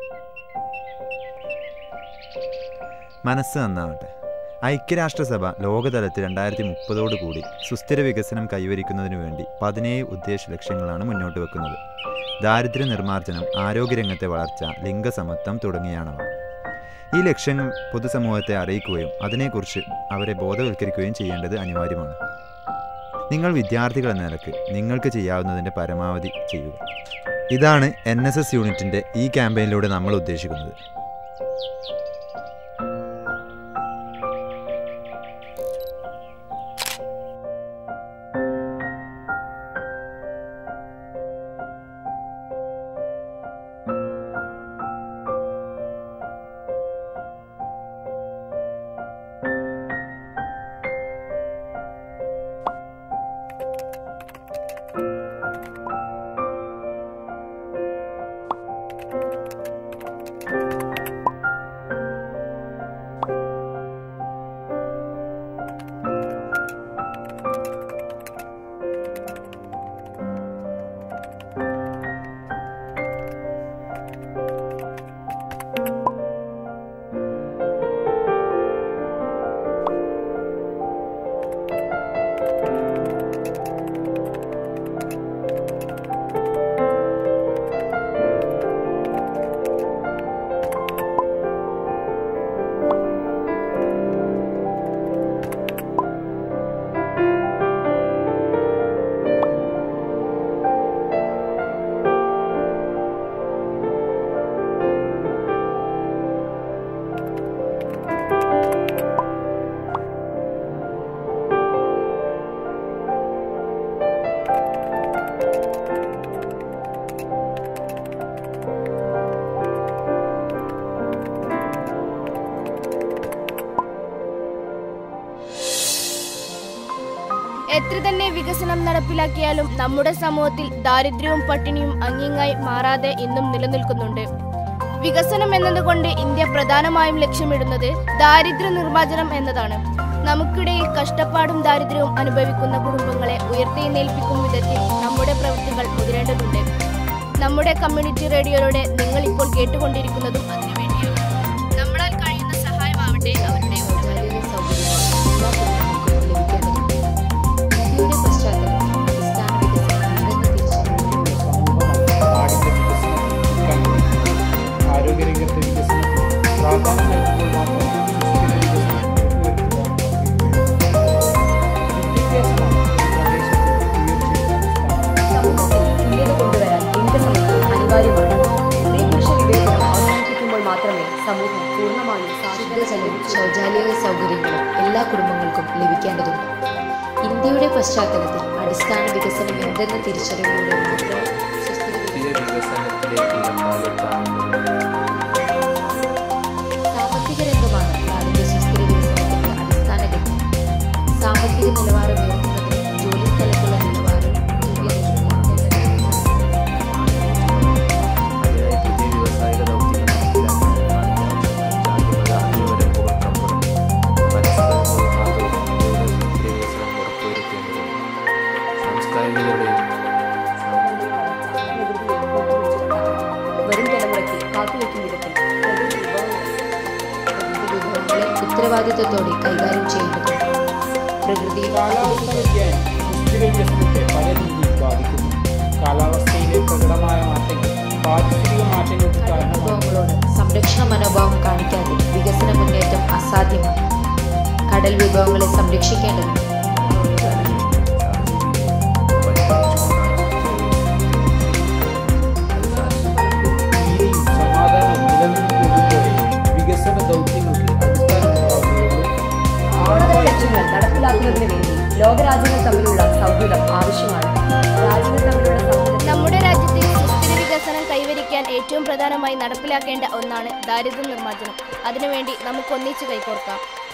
മനസ്സ് നന്നാവട്ടെ ഐക്യരാഷ്ട്രസഭ ലോകതലത്തിൽ രണ്ടായിരത്തി മുപ്പതോടുകൂടി സുസ്ഥിര വികസനം കൈവരിക്കുന്നതിനു വേണ്ടി പതിനേഴ് ഉദ്ദേശ ലക്ഷ്യങ്ങളാണ് മുന്നോട്ട് വെക്കുന്നത് ദാരിദ്ര്യ നിർമ്മാർജ്ജനം ആരോഗ്യരംഗത്തെ വളർച്ച ലിംഗസമത്വം തുടങ്ങിയാണവ ഈ ലക്ഷ്യങ്ങൾ പൊതുസമൂഹത്തെ അറിയിക്കുകയും അതിനെക്കുറിച്ച് അവരെ ബോധവൽക്കരിക്കുകയും ചെയ്യേണ്ടത് അനിവാര്യമാണ് നിങ്ങൾ വിദ്യാർത്ഥികൾ എന്ന നിലക്ക് നിങ്ങൾക്ക് ചെയ്യാവുന്നതിൻ്റെ പരമാവധി ചെയ്യുക ഇതാണ് എൻ എസ് എസ് യൂണിറ്റിൻ്റെ ഈ ക്യാമ്പയിനിലൂടെ നമ്മൾ ഉദ്ദേശിക്കുന്നത് എത്ര തന്നെ വികസനം നടപ്പിലാക്കിയാലും നമ്മുടെ സമൂഹത്തിൽ ദാരിദ്ര്യവും പട്ടിണിയും അങ്ങിങ്ങായി മാറാതെ ഇന്നും നിലനിൽക്കുന്നുണ്ട് വികസനം എന്നതുകൊണ്ട് ഇന്ത്യ പ്രധാനമായും ലക്ഷ്യമിടുന്നത് ദാരിദ്ര്യ നിർമ്മാർജ്ജനം എന്നതാണ് നമുക്കിടയിൽ കഷ്ടപ്പാടും ദാരിദ്ര്യവും അനുഭവിക്കുന്ന കുടുംബങ്ങളെ ഉയർത്തെഴുന്നേൽപ്പിക്കും വിധത്തിൽ നമ്മുടെ പ്രവൃത്തികൾ മുതിരേണ്ടതുണ്ട് നമ്മുടെ കമ്മ്യൂണിറ്റി റേഡിയോയിലൂടെ നിങ്ങൾ ഇപ്പോൾ കേട്ടുകൊണ്ടിരിക്കുന്നതും അതിനുവേണ്ടിയാണ് നമ്മളാൽ കഴിയുന്ന സഹായമാവട്ടെ അവരുടെ ഉന്നമനം. ശാരീരിക സൗകര്യങ്ങൾ എല്ലാ കുടുംബങ്ങൾക്കും ലഭിക്കേണ്ടതുണ്ട് ഇന്ത്യയുടെ പശ്ചാത്തലത്തിൽ അടിസ്ഥാന വികസനം ഉയർന്ന തിരിച്ചറിവുകളുള്ള സമൂഹമാണ് ആരോഗ്യരംഗത്തെ വികസനം പ്രാധാന്യം നൽകുമ്പോൾ മാത്രമേ സുസ്ഥിര വികസനം ശുദ്ധജലവും ശൗചാലയ സൗകര്യങ്ങളും എല്ലാ കുടുംബങ്ങൾക്കും ലഭിക്കേണ്ടതുണ്ട് ഇന്ത്യയുടെ പശ്ചാത്തലത്തിൽ അടിസ്ഥാന വികസനം എന്തെന്ന തിരിച്ചറിവിലൂടെ മാത്രമേ സുസ്ഥിര വികസനം വികസനത്തിലേക്കുള്ള കാലെത്താവുന്നത് സാമ്പത്തിക രംഗമാണ് നാടിന്റെ സുസ്ഥിര വികസനത്തിന്റെ അടിസ്ഥാന ഘട്ടം സാമ്പത്തിക നിലവാരം ഉയർത്തുന്നതിന് ജോലി സ്ഥലത്തുള്ള നിലവാരം അതിനായി പുതിയ വ്യവസായിക ദൗത്യങ്ങൾ നടപ്പിലാക്കാൻ ജാതിമത അതിർവരമ്പുകൾക്കപ്പുറം പരസ്പര സൗഹാർദ്ദവും ഇന്ത്യയുടെ സുസ്ഥിര വികസനം ഉറപ്പുവരുത്തേണ്ടതുണ്ട് സാംസ്കാരികതയുടെയും വരും തലമുറയ്ക്ക് കാത്തുവെക്കും വിധത്തിൽ പ്രകൃതി വിഭവങ്ങൾ പ്രകൃതി വിഭവങ്ങളെ ഉത്തരവാദിത്വത്തോടെ കൈകാര്യം ചെയ്യേണ്ടതുണ്ട് പ്രകൃതി കാലാവസ്ഥ വ്യതിയാനം സുസ്ഥിര വികസനത്തെ പല രീതിയിൽ ബാധിക്കുന്നു കാലാവസ്ഥയിലെ പ്രകടമായ മാറ്റങ്ങൾ പാരിസ്ഥിതിക മാറ്റങ്ങൾക്ക് കാരണമാകുന്നു വിഭവങ്ങളോട് സംരക്ഷണ മനോഭാവം കാണിക്കാതെ വികസന മുന്നേറ്റം അസാധ്യമാണ് കടൽ വിഭവങ്ങളെ സംരക്ഷിക്കേണ്ടതുണ്ട് നീതിയും സമാധാനവും നിലനിൽക്കുമ്പോഴേ വികസന ദൗത്യങ്ങൾക്ക് അടിസ്ഥാനമുണ്ടാവുകയുള്ളൂ ആഗോള ലക്ഷ്യങ്ങൾ നടപ്പിലാക്കുന്നതിന് വേണ്ടി ലോകരാജ്യങ്ങൾ തമ്മിലുള്ള സൗഹൃദം ആവശ്യമാണ് രാജ്യങ്ങൾ തമ്മിലുള്ള സൗഹൃദം നമ്മുടെ രാജ്യത്തിൽ സുസ്ഥിര വികസനം കൈവരിക്കാൻ ഏറ്റവും പ്രധാനമായി നടപ്പിലാക്കേണ്ട ഒന്നാണ് ദാരിദ്ര്യ നിർമ്മാർജ്ജനം അതിനുവേണ്ടി നമുക്ക് ഒന്നിച്ചു കൈകോർക്കാം